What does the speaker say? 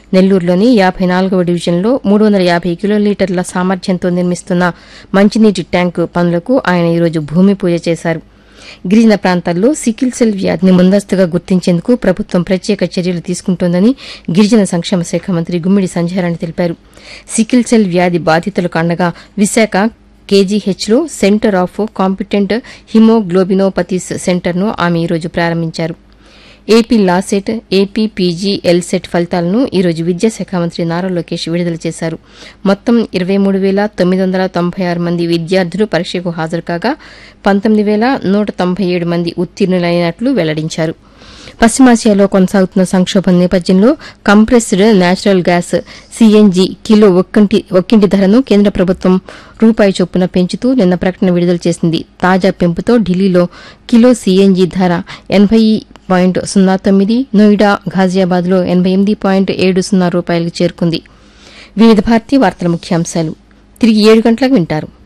నెల్లూరులోని యాభై నాలుగవ డివిజన్లో మూడు వందల యాభై కిలోలీటర్ల సామర్థ్యంతో నిర్మిస్తున్న మంచినీటి ట్యాంకు పనులకు ఆయన ఈరోజు భూమి పూజ చేశారు గిరిజన ప్రాంతాల్లో సికిల్ సెల్ వ్యాధిని ముందస్తుగా గుర్తించేందుకు ప్రభుత్వం ప్రత్యేక చర్యలు తీసుకుంటోందని గిరిజన సంక్షేమ శాఖ మంత్రి గుమ్మిడి సంధ్యారాణి తెలిపారు సికిల్ సెల్ వ్యాధి బాధితులకు అండగా విశాఖ కేజీహెచ్లో సెంటర్ ఆఫ్ కాంపిటెంట్ హిమోగ్లోబినోపతీస్ సెంటర్ను ఆమె ఈరోజు ప్రారంభించారు AP LAWCET AP PG LCET ఫలితాలను ఈరోజు విద్యాశాఖ మంత్రి నారా లోకేష్ విడుదల చేశారు మొత్తం ఇరవై మూడు వేల తొమ్మిది వందల తొంభై ఆరు మంది విద్యార్థులు పరీక్షకు హాజరు కాగా పంతొమ్మిది వేల నూట తొంభై ఏడు మంది ఉత్తీర్ణులైనట్లు వెల్లడించారు పశ్చిమాసియాలో కొనసాగుతున్న సంక్షోభం నేపథ్యంలో compressed natural gas CNG kilo ఒక్కంటి ఒక్కింటి ధరను కేంద్ర ప్రభుత్వం రూపాయి చొప్పున పెంచుతూ నిన్న ప్రకటన విడుదల చేసింది తాజా పెంపుతో ఢిల్లీలో కిలో సీఎన్జీ ధర ఎనభై పాయింట్ సున్నా తొమ్మిది నోయిడా ఘాజియాబాద్లో ఎనభై ఎనిమిది పాయింట్ ఏడు సున్నా రూపాయలకు చేరుకుంది వివిధ భారతీ వార్తల ముఖ్యాంశాలు తిరిగి ఏడు గంటలకు వింటారు